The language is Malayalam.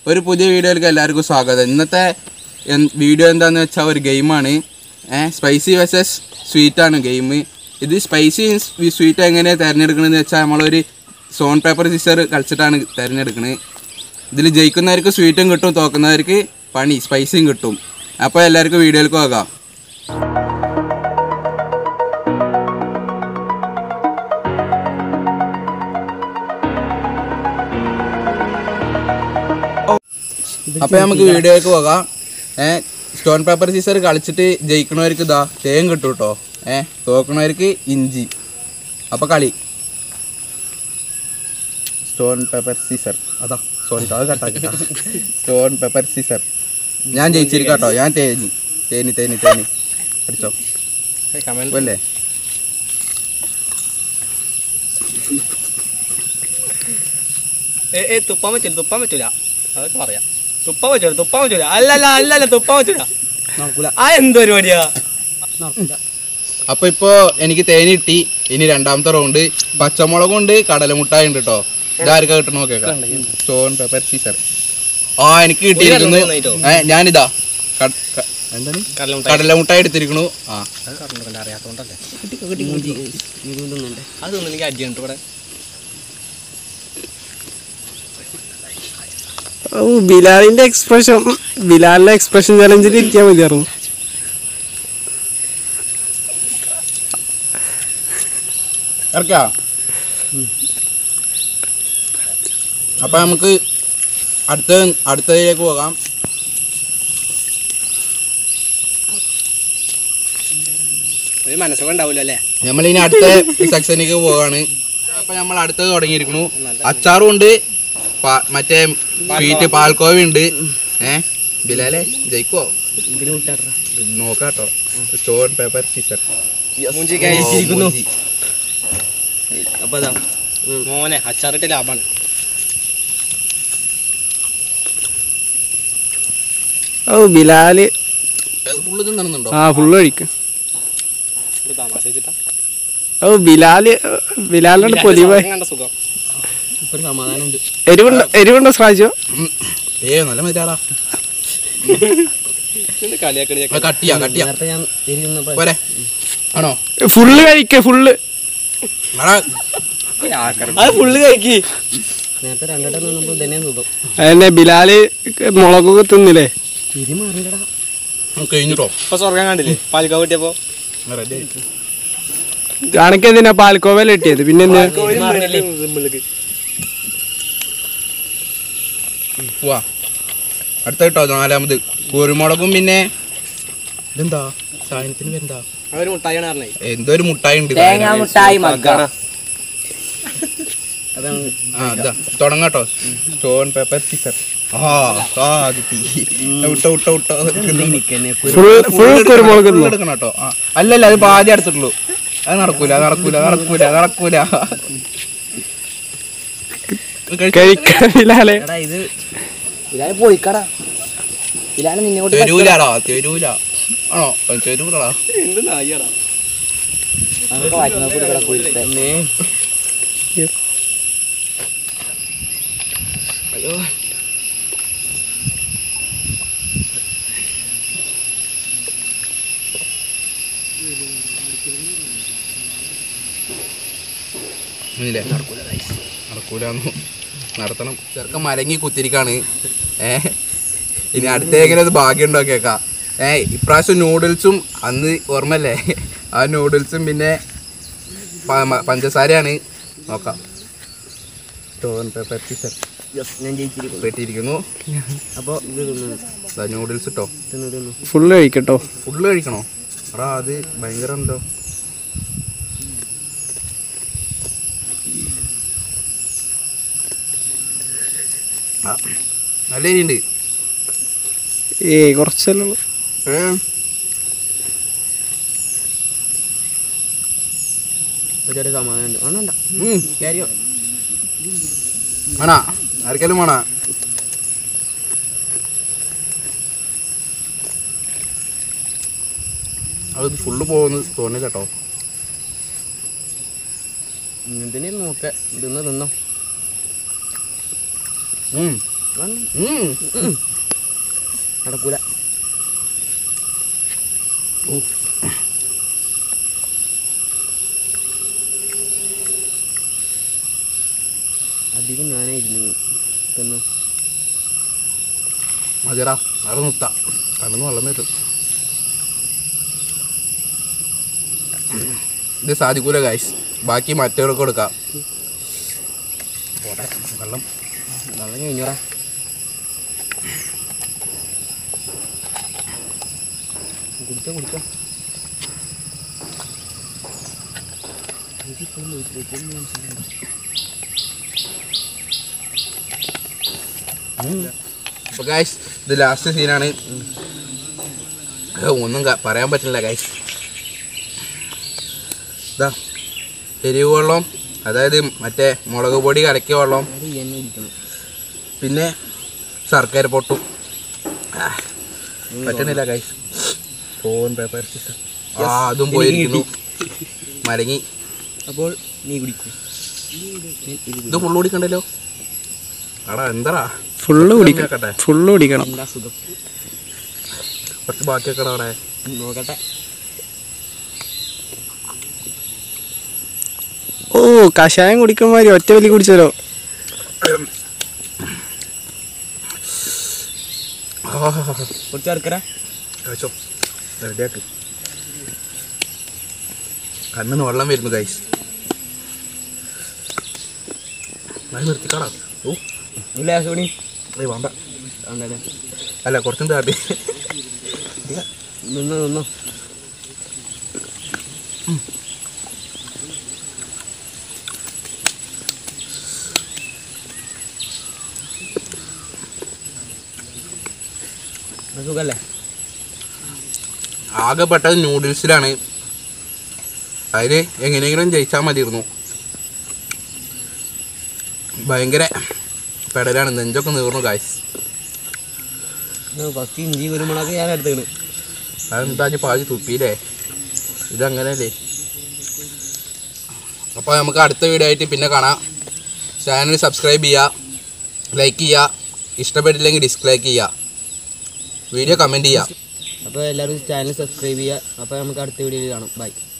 ഒരു പുതിയ വീഡിയോയിലേക്ക് എല്ലാവർക്കും സ്വാഗതം ഇന്നത്തെ എൻ- വീഡിയോ എന്താന്ന് വെച്ചാൽ ഒരു ഗെയിമാണ് ഏഹ് സ്പൈസി വെസസ് സ്വീറ്റാണ് ഗെയിം ഇത് സ്പൈസി സ്വീറ്റ് എങ്ങനെ തിരഞ്ഞെടുക്കണമെന്ന് വെച്ചാൽ നമ്മളൊരു സോൺ പേപ്പർ സിസ്റ്റർ കളിച്ചിട്ടാണ് തിരഞ്ഞെടുക്കുന്നത് ഇതിൽ ജയിക്കുന്നവർക്ക് സ്വീറ്റും കിട്ടും തോക്കുന്നവർക്ക് പണി സ്പൈസിയും കിട്ടും അപ്പോൾ എല്ലാവർക്കും വീഡിയോയിലേക്ക് പോകാം അപ്പോൾ നമുക്ക് വീഡിയോയിലേക്ക് പോകാം ഏഹ് സ്റ്റോൺ പേപ്പർ സീസർ കളിച്ചിട്ട് ജയിക്കണവർക്ക് ഇതാ തേൻ കിട്ടും കേട്ടോ ഏഹ് തോക്കണവർക്ക് ഇഞ്ചി അപ്പോൾ കളി സ്റ്റോൺ പേപ്പർ സീസർ അതാ സോറി അത് കട്ടാക്കി സ്റ്റോൺ പേപ്പർ സീസർ ഞാൻ ജയിച്ചിരിക്കാം കേട്ടോ ഞാൻ തേനി തേനി തേനി തേനി അടിച്ചോ അല്ലേ ഏ ഏ തുപ്പാൻ പറ്റില്ല തുപ്പാൻ പറ്റൂല അതൊക്കെ പറയാം തുപ്പാൻ പറ്റൂല തുപ്പാൻ പറ്റൂല അല്ലല്ല അല്ലല്ല തുപ്പാൻ പറ്റൂല ആ എന്ത് പരിപാടിയാ അപ്പോൾ ഇപ്പോൾ എനിക്ക് തേനി കിട്ടി ഇനി രണ്ടാമത്തെ റൗണ്ട് പച്ചമുളകും ഉണ്ട് കടലമുട്ടായി ഉണ്ട് കേട്ടോ ഇതാർക്കാ കിട്ടണ നോക്കേക്കാം സ്റ്റോൺ പേപ്പർ സീസർ ആ എനിക്ക് കിട്ടിയിരിക്കുന്നു ഒരു രണ്ടെണ്ണം ഏ, ഞാനിതാ ക- ക- എന്താണ് കടലമുട്ടായി എടുത്തിരിക്കണു ആ അറിയാത്തോണ്ടല്ലേ അതൊന്നും എനിക്ക് അടിയുണ്ട് ഇവിടെ ഓ ബിലാലിന്റെ എക്സ്പ്രഷൻ ബിലാലിന്റെ എക്സ്പ്രഷൻ ചലഞ്ചിൽ ഇരിക്കാൻ മതിയായിരുന്നു ഇറക്കാ അപ്പൊ നമുക്ക് അടുത്ത അടുത്തതിലേക്ക് പോകാം ഒരു മനസ്സൊക്കെ ഉണ്ടാവില്ല അല്ലേ നമ്മൾ ഇനി അടുത്ത സെക്ഷനിലേക്ക് പോവാണ് അപ്പൊ നമ്മൾ അടുത്തത് തുടങ്ങിയിരിക്കണു അച്ചാറും ഉണ്ട് പാ- മറ്റേ സ്വീറ്റ് പാൽക്കോവ ഉണ്ട് ഏ ബിലാലെ ജയിക്കോ നോക്കാട്ടോ സ്റ്റോൺ പേപ്പർ സീസർ മൂഞ്ചിക്ക് അയച്ചിരിക്കുന്നു അപ്പൊ അതാ മോനെ അച്ചാറിട്ട് ലാഭാണ് ഓ ബിലാല് ഫുള്ള് തിന്നണമെന്നുണ്ടോ ആ ഫുള്ള് കഴിക്കും ഇത് തമാശ വെച്ചിട്ടാ ഓ ബിലാല് ബിലാലിനോട് പൊലിവായി കണ്ട സുഖം ഒരു സമാധാനമുണ്ട് എരിവുണ്ടോ എരിവുണ്ടോ ശ്രാജോ ഏ നല്ല മതിയാടാ കളിയാക്കണി കട്ടിയാ കട്ടിയാ പോരെ ആണോ ഫുള്ള് കഴിക്ക ഫുള്ള് ആടാ അത് ഫുള്ള് കഴിക്കി അതന്നെ ബിലാല് മുളകൊക്കെ തിന്നില്ലേ കഴിഞ്ഞിട്ടോ ഇപ്പൊ സ്വർഗം കണ്ടില്ലേ പാലിക്കാ കിട്ടിയപ്പോ റെഡി ആയി അനക്ക് എന്തിനാ പാൽക്കോവല കിട്ടിയത് പിന്നെ എന്തിനാ പോവാ അടുത്ത കേട്ടോ നാലാമത് കുരുമുളകും പിന്നെ ഇതെന്താ സാധനത്തിന് എന്താ അവര് മുട്ടായിയാണ് പറഞ്ഞേ എന്തോ ഒരു മുട്ടായി ഉണ്ട് മുട്ടായി മഗ്ഗ ആ ഇതാ തുടങ്ങാട്ടോ സ്റ്റോൺ പേപ്പർ സീസർ ആ ആ കിട്ടി വിട്ടോ വിട്ടോ വിട്ടോ ഫുൾ ഫുൾ കുരുമുളക് തിന്നു എടുക്കണം കേട്ടോ ആ അല്ലല്ല അത് പാതി അടുത്തിട്ടുള്ളൂ അത് നടക്കൂല അത് നടക്കൂല അത് നടക്കൂല അത് നടക്കൂല കഴിക്ക ബിലാലെ ഇത് ഇല്ലാതെ പോയിക്കടാ ഇല്ലാതെ നിന്നെ കൊണ്ട് തെരൂലാടാ തെരൂല ആണോ തെരൂലടാ എന്ത് നായിയാടാ നമുക്ക് വായിക്കുന്ന കൊടുക്കടാ പോയിട്ട് ഇല്ലേ നടക്കൂലെന്നു നടത്തണം ചെറുക്കൻ മരങ്ങി കുത്തിരിക്കാണ് ഏ ഇനി അടുത്ത എങ്ങനെ അത് ഭാഗ്യം ഉണ്ടോ കേക്കാ ഏ ഇപ്രാവശ്യം നൂഡിൽസും അന്ന് ഓർമ്മല്ലേ ആ നൂഡിൽസും പിന്നെ പ- മ- പഞ്ചസാരയാണ് നോക്കാം സ്റ്റോൺ പേപ്പർ ടീച്ചർ ഞാൻ ജയിച്ചിരിക്കും വെട്ടിയിരിക്കുന്നു അപ്പോൾ ഇത് തിന്നു നൂഡിൽസ് ഇട്ടോ തിന്നു തിന്നു ഫുള്ള് കഴിക്കട്ടോ ഫുള്ള് കഴിക്കണോ എടാ അത് ഭയങ്കര ഉണ്ടോ ആ, നല്ല എരിയുണ്ട് ഏയ് കുറച്ചല്ലേ ഉള്ളൂ ഏ ചെറിയ സമാധാനം വേണ്ട ഉം, കാര്യോ വേണാ ആർക്കെങ്കിലും വേണാ അത് ഫുള്ള് പോകുന്നത് തോന്നില്ല കേട്ടോ ഇതിനെ നോക്ക തിന്ന് തിന്നോ ഉം, ഉം. നടക്കൂല അധികം ഞാനായിരുന്നു തിന്നു മതിയടാ അവിടെ നിർത്ത കടന്ന് വെള്ളം വരും ഇത് സാധിക്കൂല ഗായ്സ് ബാക്കി മറ്റവർക്ക് കൊടുക്കാം പോട്ടെ, വെള്ളം വെള്ളം കഴിഞ്ഞോടാ കുടിച്ചോ കുടിച്ചോ അപ്പൊ ഗായ്സ് ഇത് ലാസ്റ്റ് സീനാണ് ഒന്നും ക- പറയാൻ പറ്റില്ല ഗായ്സ് ഇതാ എരിവ് വെള്ളം അതായത് മറ്റേ മുളക് പൊടി കലക്കിയ വെള്ളം അത് എന്നെ കുടിക്കണം പിന്നെ ശർക്കര പൊട്ടും ആ, പറ്റണില്ല ഗൈസ് ഫോൺ പേപ്പർ ആ അതും പോയിരിക്കുന്നു മരങ്ങി അപ്പോൾ നീ കുടിക്കും ഇത് ഫുള്ള് കുടിക്കണ്ടല്ലോ എടാ എന്താടാ ഫുള്ള് കുടിക്കണം ആക്കട്ടെ ഫുള്ള് കുടിക്കണം എന്താ സുഖം കുറച്ച് ബാക്കി വെക്കടാ അവിടെ നോക്കട്ടെ ഓ കഷായം കുടിക്കുമാതിരി ഒറ്റ വലി കുടിച്ചാലോ കുറച്ച് ചേർക്കറ കഴിച്ചോ റെഡിയാക്ക് കണ്ണിന്ന് വെള്ളം വരുന്നു ഗൈസ് അത് നിർത്തിക്കാടാ ഓ ഇല്ല സോണി ഏയ് വേണ്ട ആണ്ടല്ലേ അല്ല കുറച്ചും താട്ടി നിന്നോ നിന്നോ അത് സുഖല്ലേ ആകെ പെട്ടത് നൂഡിൽസിലാണ് അതിന് എങ്ങനെയെങ്കിലും ജയിച്ചാൽ മതിയിരുന്നു ഭയങ്കര പെടലാണ് നെഞ്ചൊക്കെ നീർന്നു കായ്സ് ഫസ്റ്റ് ഇഞ്ചി കുരുമുളക് ഞാൻ എടുത്തേണ് അതെന്താ ഇജ്ജ് പാതി തുപ്പിയില്ലേ ഇതങ്ങനെയല്ലേ അപ്പോൾ നമുക്ക് അടുത്ത വീഡിയോ ആയിട്ട് പിന്നെ കാണാം ചാനൽ സബ്സ്ക്രൈബ് ചെയ്യുക ലൈക്ക് ചെയ്യുക ഇഷ്ടപ്പെട്ടില്ലെങ്കിൽ ഡിസ്ലൈക്ക് ചെയ്യുക വീഡിയോ കമൻറ്റ് ചെയ്യുക അപ്പോൾ എല്ലാവരും ചാനൽ സബ്സ്ക്രൈബ് ചെയ്യുക അപ്പോൾ നമുക്ക് അടുത്ത വീഡിയോയിൽ കാണാം ബൈ